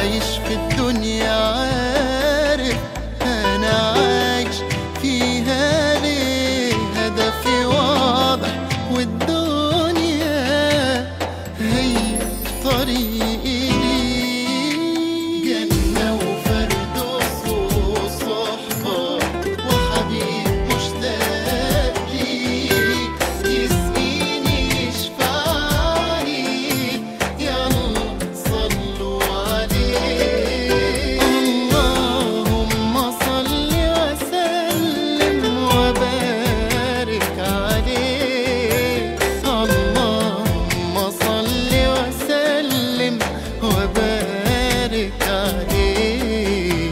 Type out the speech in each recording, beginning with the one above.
عايش في الدنيا عارف انا عايش فيها ليه هدفي واضح والدنيا هي طريقي ليه جنة وفردوس وصحبة وحبيب مشتاق ليه يسقيني يشفعني يلا صلوا عليه اللهم صل وسلم وبارك عليه اللهم صل وسلم وبارك عليه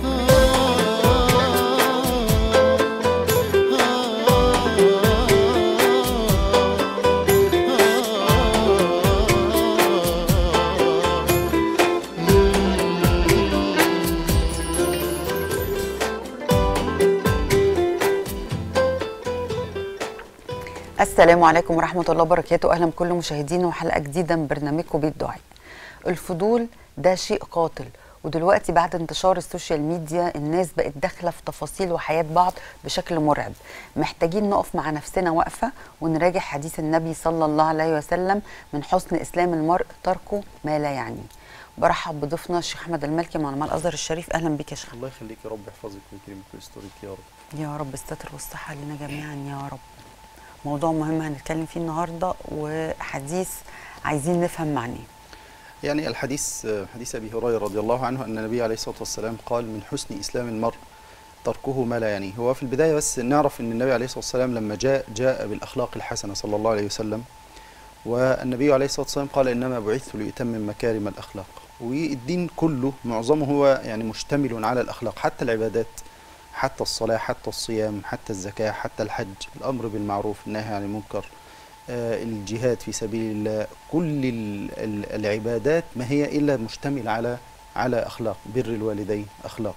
السلام عليكم ورحمة الله وبركاته أهلا بكل مشاهدينا وحلقة جديدة من برنامجكم بيت دعاء الفضول ده شيء قاتل ودلوقتي بعد انتشار السوشيال ميديا الناس بقت داخلة في تفاصيل وحياة بعض بشكل مرعب محتاجين نقف مع نفسنا وقفة ونراجع حديث النبي صلى الله عليه وسلم من حسن إسلام المرء تركه ما لا يعني برحب بضيفنا الشيخ أحمد المالكي مع علماء الأزهر الشريف أهلا بك يا شيخ الله يخليك يا رب يحفظك ويكرمك ويسترك يا رب يا رب الستر والصحة لنا جميعا يا رب موضوع مهم هنتكلم فيه النهارده وحديث عايزين نفهم معناه يعني الحديث حديث ابي هريره رضي الله عنه ان النبي عليه الصلاه والسلام قال من حسن اسلام المرء تركه ما لا يعنيه هو في البدايه بس نعرف ان النبي عليه الصلاه والسلام لما جاء جاء بالاخلاق الحسنه صلى الله عليه وسلم والنبي عليه الصلاه والسلام قال انما بعثت لاتمم مكارم الاخلاق والدين كله معظمه هو يعني مشتمل على الاخلاق حتى العبادات حتى الصلاة حتى الصيام حتى الزكاة حتى الحج الأمر بالمعروف النهي عن المنكر آه، الجهاد في سبيل الله كل ال- ال- العبادات ما هي إلا مشتمل على على أخلاق بر الوالدين أخلاق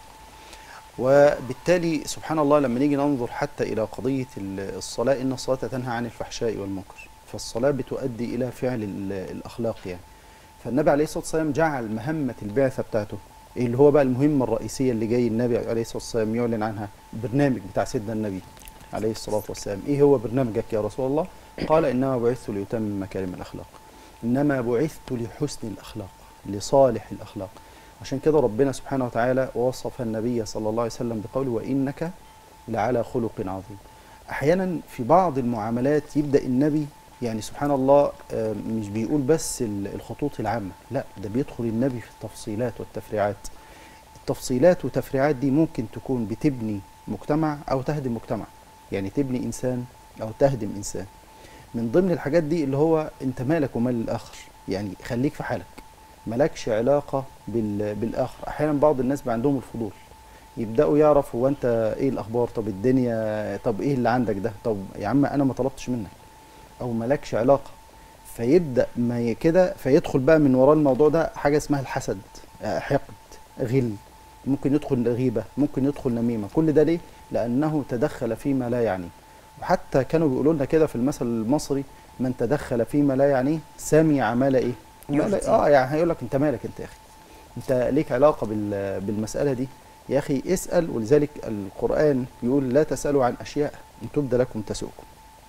وبالتالي سبحان الله لما نيجي ننظر حتى إلى قضية ال- الصلاة إن الصلاة تنهى عن الفحشاء والمنكر فالصلاة بتؤدي إلى فعل ال- الأخلاق يعني فالنبي عليه الصلاة والسلام جعل مهمة البعثة بتاعته إيه اللي هو بقى المهمة الرئيسية اللي جاي النبي عليه الصلاة والسلام يعلن عنها برنامج بتاع سيدنا النبي عليه الصلاة والسلام إيه هو برنامجك يا رسول الله قال إنما بعثت ليتمم مكارم الأخلاق إنما بعثت لحسن الأخلاق لصالح الأخلاق عشان كده ربنا سبحانه وتعالى وصف النبي صلى الله عليه وسلم بقوله وإنك لعلى خلق عظيم أحيانا في بعض المعاملات يبدأ النبي يعني سبحان الله آه، مش بيقول بس ال- الخطوط العامة لا ده بيدخل النبي في التفصيلات والتفريعات التفصيلات والتفريعات دي ممكن تكون بتبني مجتمع أو تهدم مجتمع يعني تبني إنسان أو تهدم إنسان من ضمن الحاجات دي اللي هو أنت مالك ومال الآخر يعني خليك في حالك مالكش علاقة بال- بالآخر أحيانا بعض الناس بقى عندهم الفضول يبدأوا يعرفوا هو أنت إيه الأخبار طب الدنيا طب إيه اللي عندك ده طب يا عم أنا ما طلبتش منك او مالكش علاقه فيبدا ما ي- كده فيدخل بقى من وراء الموضوع ده حاجه اسمها الحسد آه، حقد غل ممكن يدخل غيبه ممكن يدخل نميمه كل ده ليه لانه تدخل فيما لا يعنيه وحتى كانوا بيقولوا لنا كده في المثل المصري من تدخل فيما لا يعنيه سمع ما لا ايه ما لا يفتي. اه يعني هيقول لك انت مالك انت يا اخي انت ليك علاقه بال- بالمساله دي يا اخي اسال ولذلك القران يقول لا تسالوا عن اشياء ان تبد لكم تسؤكم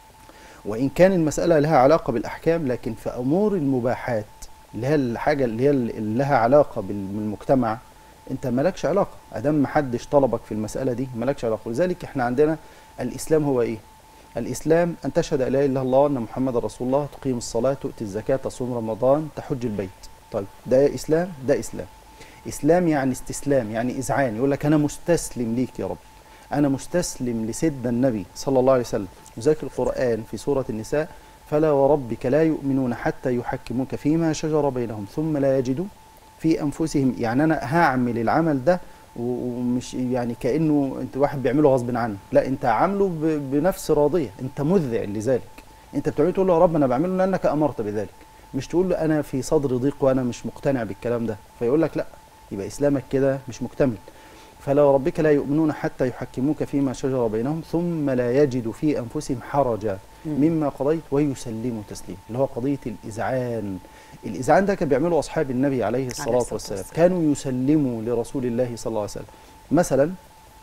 وإن كان المسألة لها علاقة بالأحكام لكن في أمور المباحات اللي هي الحاجة اللي هي اللي لها علاقة بال- بالمجتمع أنت مالكش علاقة أدام محدش طلبك في المسألة دي مالكش علاقة ولذلك إحنا عندنا الإسلام هو إيه؟ الإسلام أن تشهد أن لا إله إلا الله وأن محمد رسول الله تقيم الصلاة تؤتي الزكاة تصوم رمضان تحج البيت طيب ده إسلام ده إسلام إسلام يعني استسلام يعني إذعان يقول لك أنا مستسلم ليك يا رب أنا مستسلم لسيدنا النبي صلى الله عليه وسلم وذلك القرآن في سورة النساء فلا وربك لا يؤمنون حتى يحكموك فيما شجر بينهم ثم لا يجدوا في أنفسهم يعني أنا هعمل العمل ده و- ومش يعني كأنه أنت واحد بيعمله غصب عنه لا أنت عامله ب- بنفس راضية أنت مذع لذلك أنت بتعمله تقول له يا رب أنا بعمله لأنك أمرت بذلك مش تقول له أنا في صدر ضيق وأنا مش مقتنع بالكلام ده فيقول لك لا يبقى إسلامك كده مش مكتمل فلا وربك لا يؤمنون حتى يحكموك فيما شجر بينهم ثم لا يجدوا في أنفسهم حرجا مما قضيت ويسلموا تسليما اللي هو قضيه الاذعان الاذعان ده كان بيعمله اصحاب النبي عليه الصلاه الصلاة والسلام والسلام. كانوا يسلموا لرسول الله صلى الله عليه وسلم مثلا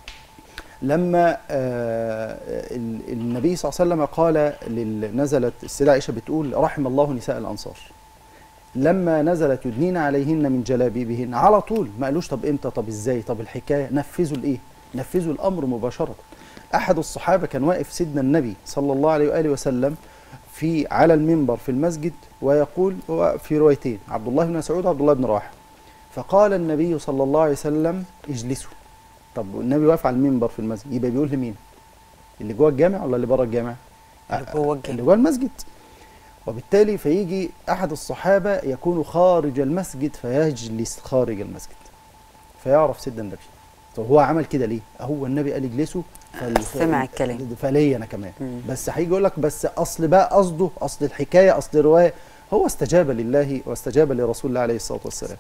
لما آه، ال- النبي صلى الله عليه وسلم قال لل- نزلت السيدة عائشة بتقول رحم الله نساء الأنصار لما نزلت يدنين عليهن من جلابيبهن على طول ما قالوش طب امتى طب ازاي طب الحكايه نفذوا الايه نفذوا الامر مباشره احد الصحابه كان واقف سيدنا النبي صلى الله عليه واله وسلم في على المنبر في المسجد ويقول هو في روايتين عبد الله بن مسعود وعبد الله بن رواحه فقال النبي صلى الله عليه وسلم اجلسوا طب النبي واقف على المنبر في المسجد يبقى بيقول لمين اللي جوه الجامع ولا اللي بره الجامع اللي جوه الجامع. اللي جوه المسجد وبالتالي فيجي احد الصحابه يكون خارج المسجد فيجلس خارج المسجد فيعرف سيدنا النبي طب هو عمل كده ليه هو النبي قال اجلسوا فال- سمع الكلام. فليا انا كمان مم. بس هيجي يقول لك بس اصل بقى قصده اصل الحكايه اصل الروايه هو استجاب لله واستجاب لرسول الله عليه الصلاه والسلام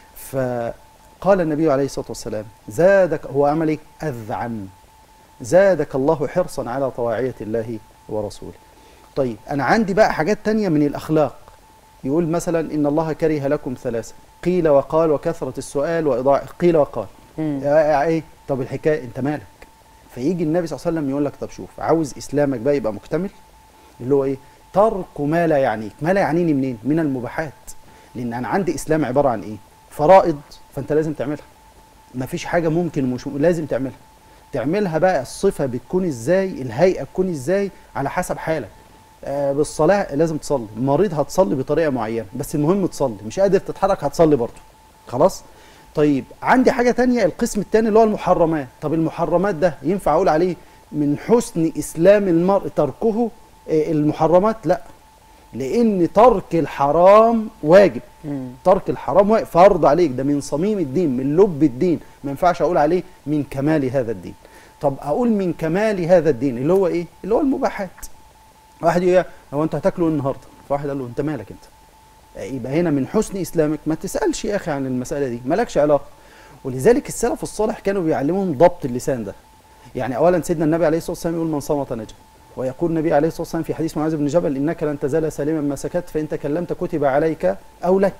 فقال النبي عليه الصلاه والسلام زادك هو عمل ايه اذعن زادك الله حرصا على طواعيه الله ورسوله طيب انا عندي بقى حاجات تانية من الاخلاق يقول مثلا ان الله كره لكم ثلاثه قيل وقال وكثره السؤال واضاعه قيل وقال مم. يا ايه طب الحكايه انت مالك فيجي النبي صلى الله عليه وسلم يقول لك طب شوف عاوز اسلامك بقى يبقى مكتمل اللي هو ايه ترك ما لا يعنيك ما لا يعنيني منين من المباحات لان انا عندي اسلام عباره عن ايه فرائض فانت لازم تعملها ما فيش حاجه ممكن مش لازم تعملها تعملها بقى الصفه بتكون ازاي الهيئه تكون ازاي على حسب حالك آه بالصلاه لازم تصلي مريض هتصلي بطريقه معينه بس المهم تصلي مش قادر تتحرك هتصلي برضه خلاص طيب عندي حاجه تانية القسم التاني اللي هو المحرمات طب المحرمات ده ينفع اقول عليه من حسن اسلام المرء تركه آه، المحرمات لا لان ترك الحرام واجب مم. ترك الحرام واجب فرض عليك ده من صميم الدين من لب الدين ما ينفعش اقول عليه من كمال هذا الدين طب اقول من كمال هذا الدين اللي هو ايه اللي هو المباحات واحد يقول هو انت هتاكله إيه النهارده فواحد قال له انت مالك انت يبقى هنا من حسن اسلامك ما تسالش يا اخي عن المساله دي مالكش علاقه ولذلك السلف الصالح كانوا بيعلمهم ضبط اللسان ده يعني اولا سيدنا النبي عليه الصلاه والسلام يقول من صمت نجا ويقول النبي عليه الصلاه والسلام في حديث معاذ بن جبل انك لن تزال سالما ما سكت فان تكلمت كتب عليك او لك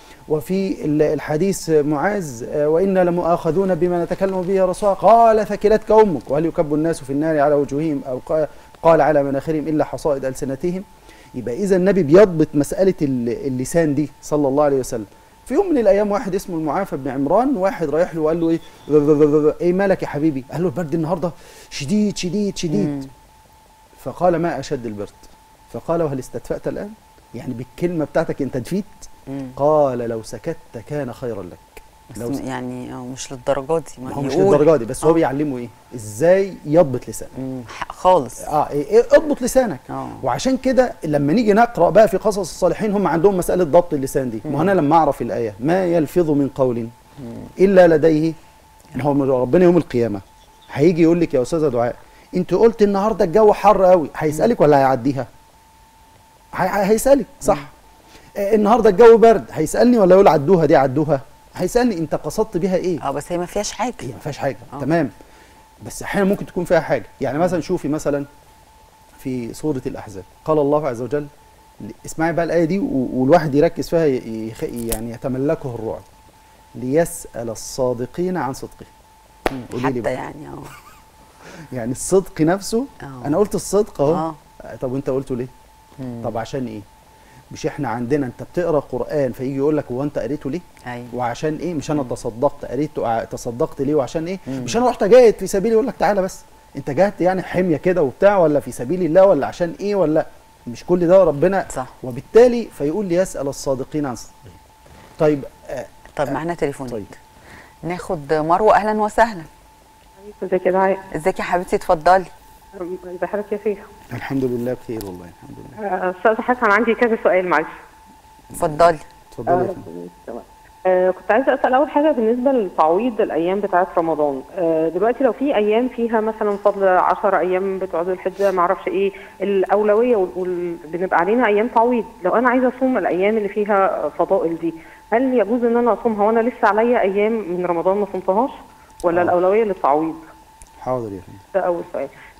وفي ال- الحديث معاذ آه، وانا لمؤاخذون بما نتكلم به يا رسول الله قال ثكلتك امك وهل يكب الناس في النار على وجوههم او قا- قال على مناخرهم الا حصائد السنتهم يبقى اذا النبي بيضبط مساله ال- اللسان دي صلى الله عليه وسلم في يوم من الايام واحد اسمه المعافى بن عمران واحد رايح له وقال له ايه ايه مالك يا حبيبي قال له البرد النهارده شديد شديد شديد مم. فقال ما اشد البرد فقال وهل استدفأت الان يعني بالكلمه بتاعتك انت دفيت مم. قال لو سكت كان خيرا لك بس لو م- س- يعني آه، مش للدرجه دي ما هو مش يقول. للدرجه دي بس هو آه. بيعلمه ايه ازاي يضبط لسانه مم. ح- خالص اه إيه إيه اضبط لسانك آه. وعشان كده لما نيجي نقرا بقى في قصص الصالحين هم عندهم مساله ضبط اللسان دي ما هو انا لما اعرف الايه ما يلفظ من قول الا لديه ما هو من ربنا يوم القيامه هيجي يقول لك يا استاذه دعاء انت قلت النهارده الجو حر قوي هيسالك ولا هيعديها هي- هي- هيسالك صح آه، النهارده الجو برد هيسالني ولا يقول عدوها دي عدوها هيسالني انت قصدت بيها ايه اه بس هي ما فيهاش حاجه هي ما فيهاش حاجه آه. تمام بس احيانا ممكن تكون فيها حاجه يعني مثلا شوفي مثلا في سوره الاحزاب قال الله عز وجل اسمعي بقى الايه دي و- والواحد يركز فيها ي- يخ- يعني يتملكه الرعب ليسال الصادقين عن صدقهم مم. قولي لي حتى بقى. يعني اه يعني الصدق نفسه آه. انا قلت الصدق اهو اه طب وانت قلته ليه مم. طب عشان ايه مش احنا عندنا انت بتقرا قران فيجي يقول لك هو انت قريته ليه ايوه وعشان ايه مش انا تصدقت قريت ع- تصدقت ليه وعشان ايه مم. مش انا رحت جاهد في سبيل يقول لك تعالى بس انت جاهدت يعني حميه كده وبتاع ولا في سبيل الله ولا عشان ايه ولا مش كل ده ربنا صح وبالتالي فيقول لي يسال الصادقين عن صدقهم طيب آه طب معانا تليفون طيب ناخد مروه اهلا وسهلا ازيك يا دعاء ازيك يا حبيبتي اتفضلي ازي حضرتك يا شيخ الحمد لله بخير والله الحمد لله آه، استاذ حسن عندي كذا سؤال معلش اتفضلي اتفضلي يا آه، فندم. تمام. آه، كنت عايزه اسال اول حاجه بالنسبه لتعويض الايام بتاعه رمضان آه، دلوقتي لو في ايام فيها مثلا فضل 10 ايام بتوع ذو الحجه ما اعرفش ايه الاولويه وال... وال... بنبقى علينا ايام تعويض لو انا عايزه اصوم الايام اللي فيها فضائل دي هل يجوز ان انا اصومها وانا لسه عليا ايام من رمضان ما صمتهاش ولا آه. الاولويه للتعويض حاضر يا فندم ده اول سؤال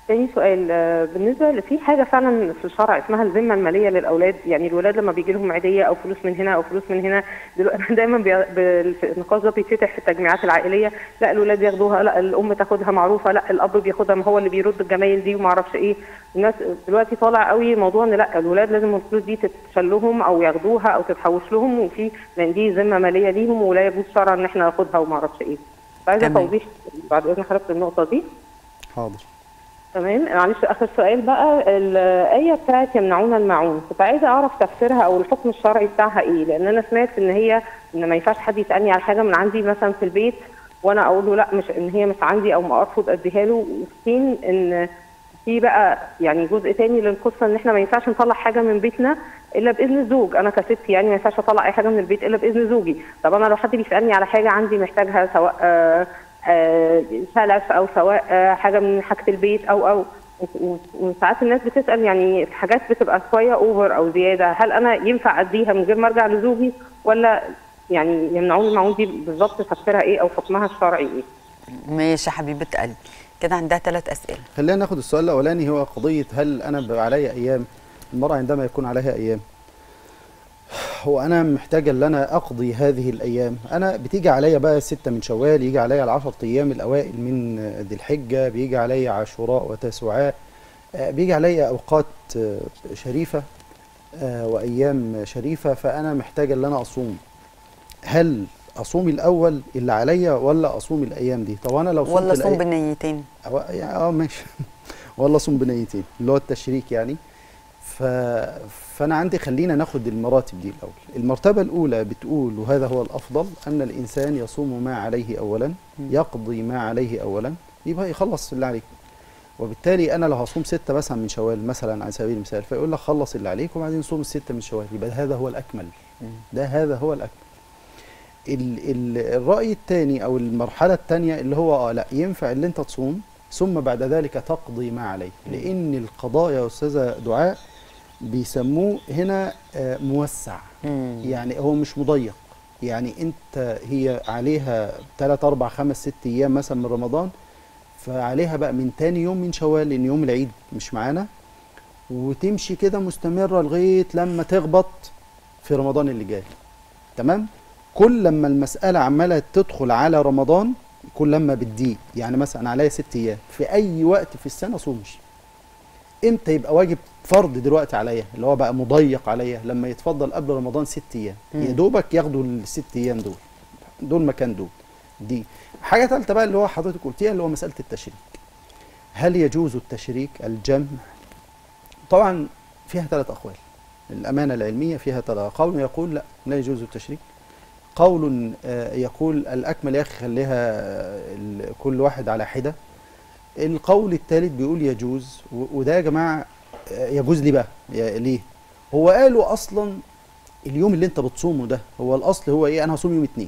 تاني سؤال آه، بالنسبه ل- في حاجه فعلا في الشرع اسمها الذمه الماليه للاولاد يعني الولاد لما بيجي لهم عيديه او فلوس من هنا او فلوس من هنا دلوقتي دايما بي... ب- في النقاش ده بيتفتح في التجميعات العائليه لا الولاد ياخدوها لا الام تاخدها معروفه لا الاب بياخدها ما هو اللي بيرد الجمايل دي وما اعرفش ايه الناس دلوقتي طالع قوي موضوع ان لا الولاد لازم الفلوس دي تتشال لهم او ياخدوها او تتحوش لهم وفي لان دي ذمه ماليه ليهم ولا يجوز شرعا ان احنا ناخدها وما اعرفش ايه عايزه تمام. توضيح بعد اذن حضرتك النقطه دي حاضر تمام معلش اخر سؤال بقى الايه بتاعت يمنعون الماعون كنت عايزه اعرف تفسيرها او الحكم الشرعي بتاعها ايه لان انا سمعت ان هي ان ما ينفعش حد يسالني على حاجه من عندي مثلا في البيت وانا اقول له لا مش ان هي مش عندي او ما ارفض اديها له وفي حين ان في بقى يعني جزء تاني للقصه ان احنا ما ينفعش نطلع حاجه من بيتنا الا باذن الزوج انا كست يعني ما ينفعش اطلع اي حاجه من البيت الا باذن زوجي طب انا لو حد بيسالني على حاجه عندي محتاجها سواء آه، آه، سلف او سواء آه، حاجه من حاجه البيت او او و- و- وساعات الناس بتسال يعني في حاجات بتبقى شويه اوفر او زياده هل انا ينفع اديها من غير ما ارجع لزوجي ولا يعني يمنعون المعون دي بالظبط تفسيرها ايه او حكمها الشرعي ايه؟ ماشي يا حبيبه قلبي كده عندها ثلاث اسئله خلينا ناخد السؤال الاولاني هو قضيه هل انا بيبقى عليا ايام المراه عندما يكون عليها ايام هو انا محتاجه ان انا اقضي هذه الايام انا بتيجي عليا بقى ستة من شوال يجي عليا العشر ايام الاوائل من ذي الحجه بيجي عليا عاشوراء وتاسوعاء آه، بيجي عليا اوقات آه، شريفه آه، وايام شريفه فانا محتاجه ان انا اصوم هل اصوم الاول اللي عليا ولا اصوم الايام دي طب انا لو صمت ولا صوم الأي- بنيتين أو يعني اه ماشي والله صوم بنيتين اللي هو التشريك يعني ف... فانا عندي خلينا ناخد المراتب دي الاول المرتبه الاولى بتقول وهذا هو الافضل ان الانسان يصوم ما عليه اولا يقضي ما عليه اولا يبقى يخلص اللي عليه وبالتالي انا لو هصوم ستة مثلا من شوال مثلا على سبيل المثال فيقول لك خلص اللي عليك وبعدين صوم الستة من شوال يبقى هذا هو الاكمل ده هذا هو الاكمل ال ال الرأي الثاني أو المرحلة الثانية اللي هو آه لا ينفع اللي أنت تصوم ثم بعد ذلك تقضي ما عليك لأن القضاء يا أستاذة دعاء بيسموه هنا آه، موسع مم. يعني هو مش مضيق يعني أنت هي عليها 3 4 5 6 أيام مثلا من رمضان فعليها بقى من تاني يوم من شوال لأن يوم العيد مش معانا وتمشي كده مستمرة لغاية لما تخبط في رمضان اللي جاي تمام كل لما المسألة عمالة تدخل على رمضان كل لما بتضيق يعني مثلا أنا عليا ست أيام في أي وقت في السنة صومش امتى يبقى واجب فرض دلوقتي عليا اللي هو بقى مضيق عليا لما يتفضل قبل رمضان ست أيام يا دوبك ياخدوا الست أيام دول دول مكان دول دي حاجة ثالثة بقى اللي هو حضرتك قلتيها اللي هو مسألة التشريك هل يجوز التشريك الجمع طبعا فيها ثلاث أقوال الأمانة العلمية فيها ثلاث قول يقول لا لا يجوز التشريك قول آه، يقول الأكمل يا أخي خليها آه، ال- كل واحد على حدة القول الثالث بيقول يجوز و- وده يا جماعة آه، يجوز ليه بقى يا- ليه هو قالوا أصلا اليوم اللي انت بتصومه ده هو الأصل هو إيه أنا هصوم يوم اتنين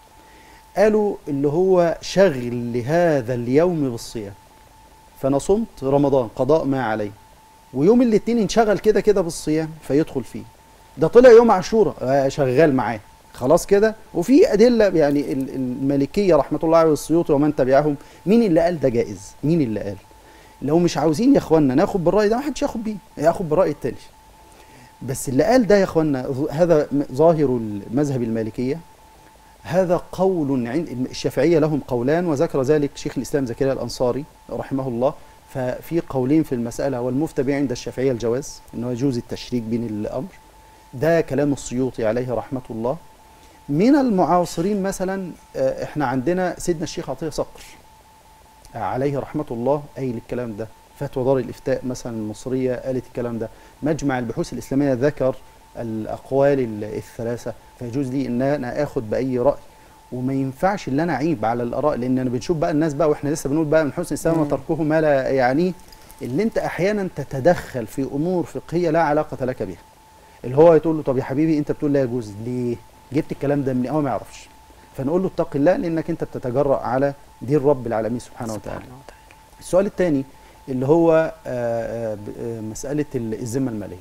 قالوا اللي هو شغل لهذا اليوم بالصيام فأنا صمت رمضان قضاء ما علي ويوم الاثنين انشغل كده كده بالصيام فيدخل فيه ده طلع يوم عاشوراء آه، شغال معاه خلاص كده وفي ادله يعني ال- المالكيه رحمه الله عليه والسيوطي ومن تبعهم مين اللي قال ده جائز مين اللي قال لو مش عاوزين يا اخوانا ناخد بالراي ده ما حدش ياخد بيه ياخد بالراي التاني بس اللي قال ده يا اخوانا ظ- هذا م- ظاهر المذهب المالكيه هذا قول عند الشافعيه لهم قولان وذكر ذلك شيخ الاسلام زكريا الانصاري رحمه الله ففي قولين في المساله والمفتى به عند الشافعيه الجواز انه يجوز التشريك بين الامر ده كلام السيوطي عليه رحمه الله من المعاصرين مثلا آه، احنا عندنا سيدنا الشيخ عطيه صقر آه، عليه رحمه الله قايل الكلام ده فتوى دار الافتاء مثلا المصريه قالت الكلام ده مجمع البحوث الاسلاميه ذكر الاقوال ال- الثلاثه فيجوز لي ان انا اخد باي راي وما ينفعش ان انا اعيب على الاراء لان انا بنشوف بقى الناس بقى واحنا لسه بنقول بقى من حسن الاسلام وتركه ما لا يعنيه اللي انت احيانا تتدخل في امور فقهيه لا علاقه لك بها اللي هو تقول له طب يا حبيبي انت بتقول لا يجوز ليه جبت الكلام ده من هو ما يعرفش فنقول له اتق الله لانك انت بتتجرأ على دين رب العالمين سبحانه وتعالى سبحانه وتعالى. السؤال الثاني اللي هو آه، آه، ب- آه، مسألة ال- الذمة المالية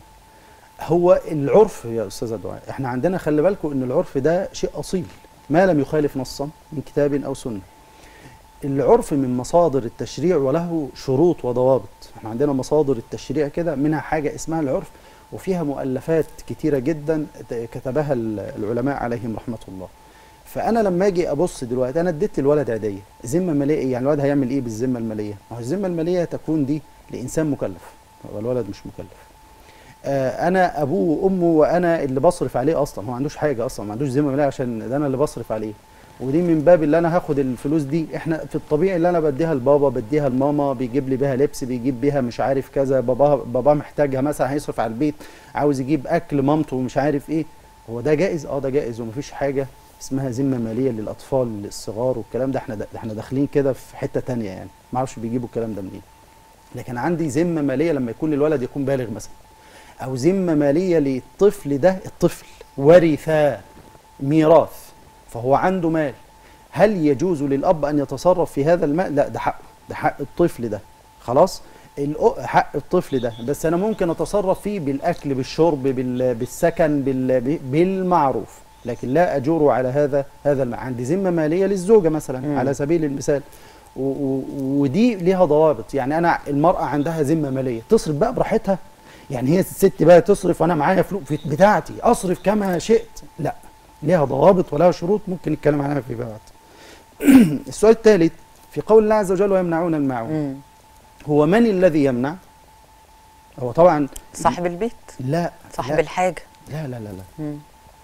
هو العرف يا أستاذة دعاء احنا عندنا خلي بالكم ان العرف ده شيء أصيل ما لم يخالف نصا من كتاب أو سنة العرف من مصادر التشريع وله شروط وضوابط احنا عندنا مصادر التشريع كده منها حاجة اسمها العرف وفيها مؤلفات كتيرة جدا كتبها ال- العلماء عليهم رحمة الله فأنا لما أجي أبص دلوقتي أنا اديت للولد عيدية ذمة مالية إيه؟ يعني الولد هيعمل إيه بالذمة المالية؟ ما هو الذمة المالية تكون دي لإنسان مكلف هو الولد مش مكلف آه، انا ابوه وامه وانا اللي بصرف عليه اصلا هو ما عندوش حاجه اصلا ما عندوش ذمه ماليه عشان ده انا اللي بصرف عليه ودي من باب اللي انا هاخد الفلوس دي احنا في الطبيعي اللي انا بديها لبابا بديها لماما بيجيب لي بيها لبس بيجيب بيها مش عارف كذا بابا بابا محتاجها مثلا هيصرف على البيت عاوز يجيب اكل مامته ومش عارف ايه هو ده جائز اه ده جائز ومفيش حاجه اسمها ذمه ماليه للاطفال الصغار والكلام ده احنا ده احنا داخلين كده في حته تانية يعني ما اعرفش بيجيبوا الكلام ده منين لكن عندي ذمه ماليه لما يكون الولد يكون بالغ مثلا او ذمه ماليه للطفل ده الطفل ورثا ميراث فهو عنده مال هل يجوز للاب ان يتصرف في هذا المال لا ده حقه ده حق الطفل ده خلاص الأ- حق الطفل ده بس انا ممكن اتصرف فيه بالاكل بالشرب بال- بالسكن بال- بالمعروف لكن لا اجور على هذا هذا الم- عندي ذمه ماليه للزوجه مثلا مم. على سبيل المثال و- و- ودي ليها ضوابط يعني انا المراه عندها ذمه ماليه تصرف بقى براحتها يعني هي الست بقى تصرف وانا معايا فلوس في- بتاعتي اصرف كما شئت لا ليها ضوابط ولها شروط ممكن نتكلم عنها في بعد السؤال الثالث في قول الله عز وجل ويمنعون الماعون مم. هو من الذي يمنع هو طبعا صاحب البيت لا صاحب لا الحاجه لا لا لا, لا. مم.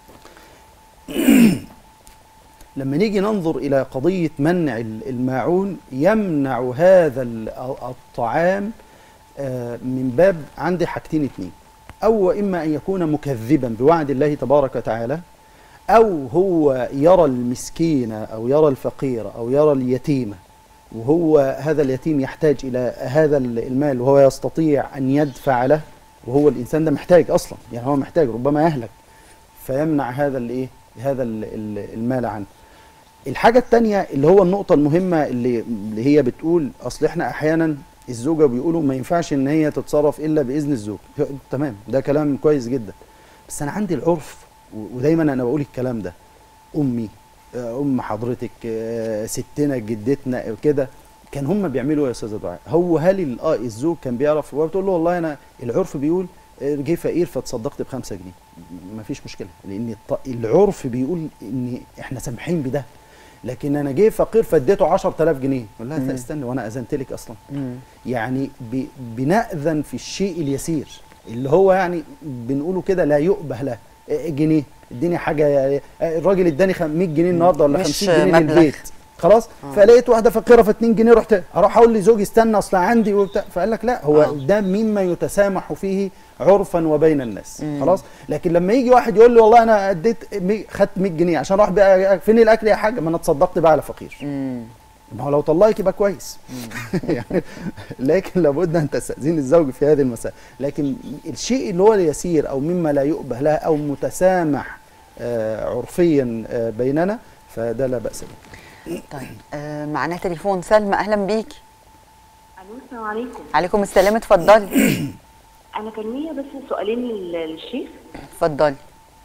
لما نيجي ننظر إلى قضية منع ال- الماعون يمنع هذا ال- الطعام آه، من باب عندي حاجتين اتنين أو إما أن يكون مكذبا بوعد الله تبارك وتعالى أو هو يرى المسكين أو يرى الفقير أو يرى اليتيم وهو هذا اليتيم يحتاج إلى هذا ال- المال وهو يستطيع أن يدفع له وهو الإنسان ده محتاج أصلا يعني هو محتاج ربما يهلك فيمنع هذا الايه هذا ال- ال- المال عنه الحاجة التانية اللي هو النقطة المهمة اللي, اللي هي بتقول أصل إحنا أحيانا الزوجة بيقولوا ما ينفعش إن هي تتصرف إلا بإذن الزوج تمام ده كلام كويس جدا بس أنا عندي العرف و- ودايما أنا بقول الكلام ده أمي آه، أم حضرتك آه، ستنا جدتنا كده كان هم بيعملوا إيه يا استاذ دعاء هو هل ال- اه الزوج كان بيعرف وبتقول له والله انا العرف بيقول آه، جه فقير فتصدقت بخمسة جنيه ما فيش مشكله لان الط- العرف بيقول ان احنا سامحين بده لكن انا جه فقير فاديته 10000 جنيه يقول لها مم. لا استنى وانا اذنت لك اصلا مم. يعني ب- بنأذن في الشيء اليسير اللي هو يعني بنقوله كده لا يؤبه له إيه جنيه اديني حاجه يعني الراجل اداني خم- 100 جنيه النهارده ولا مش 50 جنيه مبلغ. للبيت خلاص فلقيت واحده فقيره ف 2 جنيه رحت اروح اقول لزوجي استنى اصل عندي وبتاع فقال لك لا هو آه. ده مما يتسامح فيه عرفا وبين الناس مم. خلاص لكن لما يجي واحد يقول لي والله انا اديت مي- خدت 100 جنيه عشان اروح بقى فين الاكل يا حاج ما انا اتصدقت بقى على فقير مم. ما هو لو طلقك يبقى كويس يعني لكن لابد ان تستاذين الزوج في هذه المسائل لكن الشيء اللي هو اليسير او مما لا يؤبه له او متسامح آه، عرفيا آه، بيننا فده لا باس به طيب آه معانا تليفون سلمى اهلا بيكي الو السلام عليكم عليكم السلام اتفضلي انا كان ليا بس سؤالين لل- للشيخ اتفضلي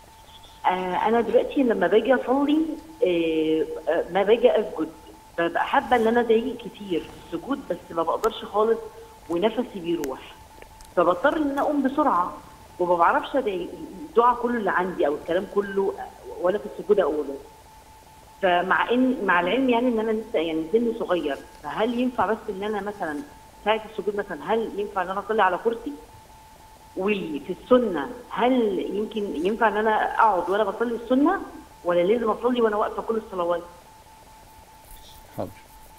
آه انا دلوقتي لما باجي اصلي آه آه، ما باجي اسجد ببقى حابه ان انا ادعي كتير في السجود بس ما بقدرش خالص ونفسي بيروح فبضطر ان انا اقوم بسرعه وما بعرفش ادعي الدعاء كله اللي عندي او الكلام كله ولا في السجود اقوله فمع ان مع العلم يعني ان انا لسه يعني سني صغير فهل ينفع بس ان انا مثلا ساعه السجود مثلا هل ينفع ان انا اصلي على كرسي؟ وفي السنه هل يمكن ينفع ان انا اقعد وانا بصلي السنه ولا لازم اصلي وانا واقفه كل الصلوات؟ حاضر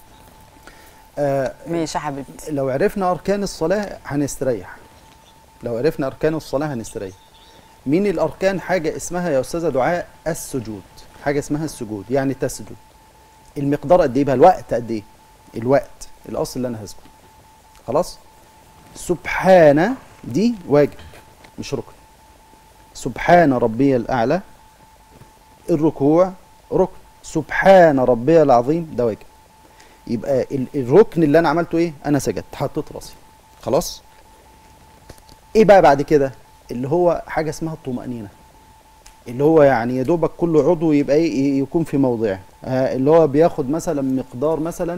آه ماشي يا حبيبتي لو عرفنا اركان الصلاه هنستريح لو عرفنا اركان الصلاه هنستريح من الاركان حاجه اسمها يا استاذه دعاء السجود حاجه اسمها السجود يعني تسجد المقدار قد ايه بقى الوقت قد ايه الوقت الاصل اللي انا هسجد خلاص سبحان دي واجب مش ركن سبحان ربي الاعلى الركوع ركن سبحان ربي العظيم ده واجب يبقى ال- الركن اللي انا عملته ايه انا سجدت حطيت راسي خلاص ايه بقى بعد كده اللي هو حاجه اسمها الطمانينه اللي هو يعني يا دوبك كل عضو يبقى ايه ي- يكون في موضعه آه اللي هو بياخد مثلا مقدار مثلا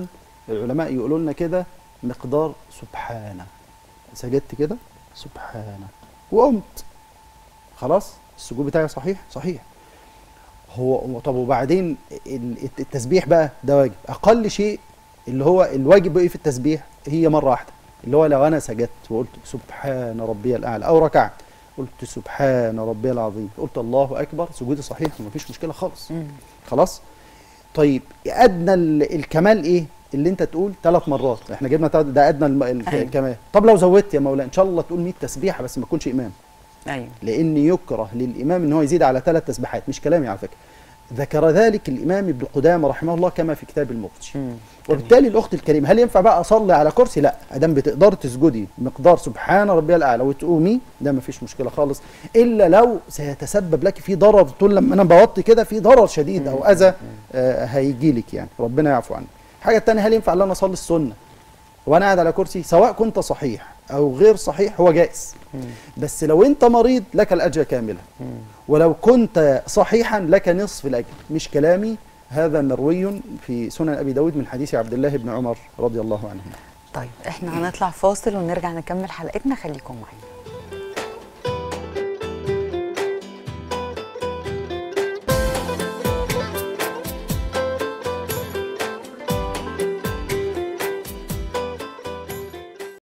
العلماء يقولوا لنا كده مقدار سبحانه سجدت كده سبحانه وقمت خلاص السجود بتاعي صحيح صحيح هو هو طب وبعدين ال- التسبيح بقى ده واجب اقل شيء اللي هو الواجب ايه في التسبيح هي مره واحده اللي هو لو انا سجدت وقلت سبحان ربي الاعلى او ركعت قلت سبحان ربي العظيم قلت الله اكبر سجودي صحيح ومفيش مشكله خالص مم. خلاص طيب ادنى ال- الكمال ايه اللي انت تقول ثلاث مرات احنا جبنا تلات- ده ادنى الم- ال- أيوة. الكمال طب لو زودت يا مولانا ان شاء الله تقول 100 تسبيحه بس ما تكونش امام ايوه لان يكره للامام ان هو يزيد على ثلاث تسبيحات مش كلامي على فكره ذكر ذلك الامام ابن قدامه رحمه الله كما في كتاب المفتي مم. وبالتالي الاخت الكريمه هل ينفع بقى اصلي على كرسي لا ادام بتقدر تسجدي مقدار سبحان ربي الاعلى وتقومي ده ما فيش مشكله خالص الا لو سيتسبب لك في ضرر طول لما انا بوطي كده في ضرر شديد او اذى آه هيجي لك يعني ربنا يعفو عنك الحاجه الثانيه هل ينفع ان انا اصلي السنه وانا قاعد على كرسي سواء كنت صحيح او غير صحيح هو جائز بس لو انت مريض لك الاجر كاملا ولو كنت صحيحا لك نصف الاجر مش كلامي هذا مروي في سنن ابي داود من حديث عبد الله بن عمر رضي الله عنهما طيب احنا هنطلع فاصل ونرجع نكمل حلقتنا خليكم معانا